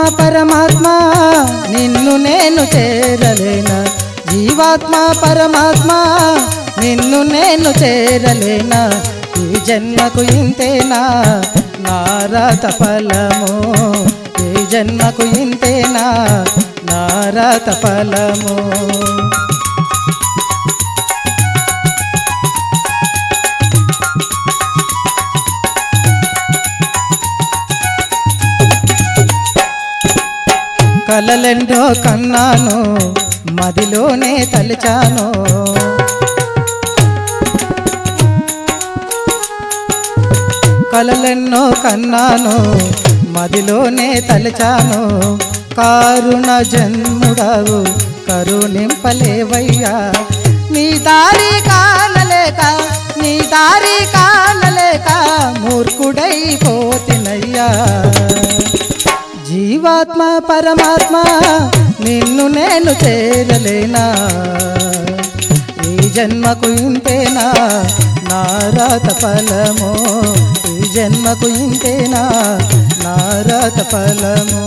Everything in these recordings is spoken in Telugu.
పరమాత్మ నిన్ను నేను చేరలేనా జీవాత్మ పరమాత్మ నిన్ను నేను చేరలేనా ఈ జన్మకు ఇంతేనా నారత ఫలము ఈ జన్మకు ఇంతేనా నారత ఫలము కలలెండో కన్నాను మదిలోనే తలిచాను కలలెన్నో కన్నాను మదిలోనే తలిచాను కారుణ జన్ముడవు కరుణింపలేవయ్యా నీ దారి కానలేక నీ దారి కానలేక మూర్ఖుడైపోతినయ్యా జీవాత్మ పరమాత్మ నిన్ను నేను చేరలేనా ఈ జన్మకు ఇంతేనా నారాత ఫలము ఈ జన్మకు ఇంతేనా నారాత ఫలము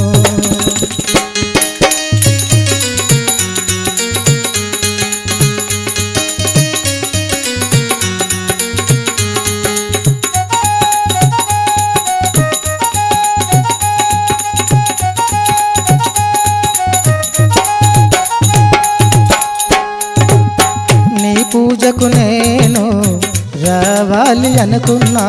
నీ పూజకు నేను రావాలి అనుకున్నా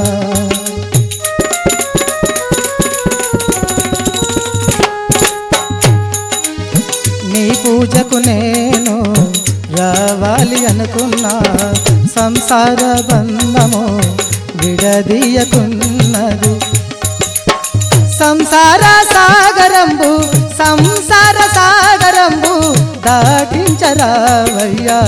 నీ పూజకు నేను రావాలి అనుకున్నా సంసార బంధము విడదీయకున్నది సంసార సాగరంబు సంసార సాగరంబు దాటించరావయ్యా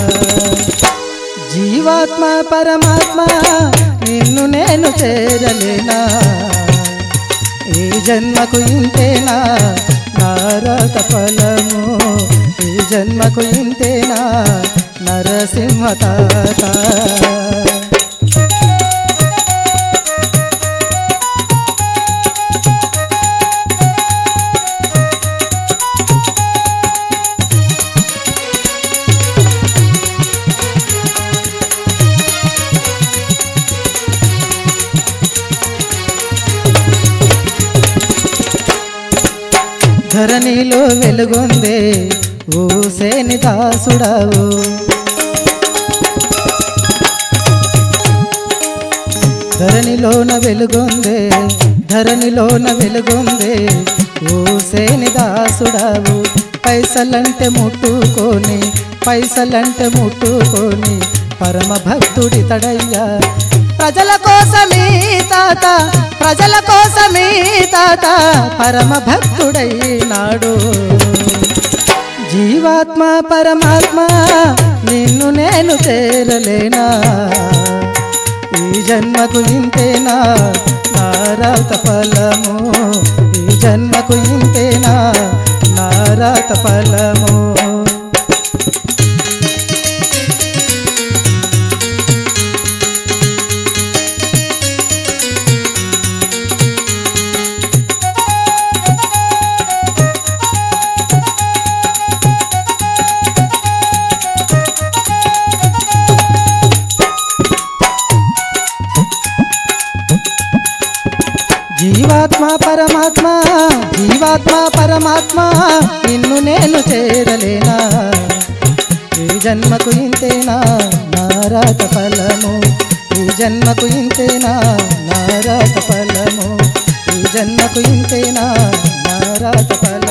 జీవాత్మ పరమాత్మ నిన్ను నేను చేరలేనా ఈ జన్మకు ఇంతేనా నారక ఫలము ఈ జన్మకు ఇంతేనా నరసింహ తాత ధరణిలో వెలుగొందే ఊసేని దాసుడవు ధరణిలోన వెలుగొందే ధరణిలోన వెలుగొందే ఊసేని దాసుడవు పైసలంటే ముట్టుకొని పైసలంటే ముట్టుకొని పరమ భక్తుడి తడయ్యా ప్రజల కోసమే తాత ప్రజల కోసమే తాత పరమ భక్తుడైనాడు జీవాత్మ పరమాత్మ నిన్ను నేను చేరలేనా ఈ జన్మకు ఇంతేనా నారాత ఫలము ఈ జన్మకు ఇంతేనా నారాత ఫలము జీవాత్మ పరమాత్మ జీవాత్మ పరమాత్మ నిన్ను నేను చేరలేనా ఈ జన్మకు ఇంతేనా నారాత ఫలము ఈ జన్మకు ఇంతేనా నారాత ఫలము ఈ జన్మకు ఇంతేనా నారాత ఫలము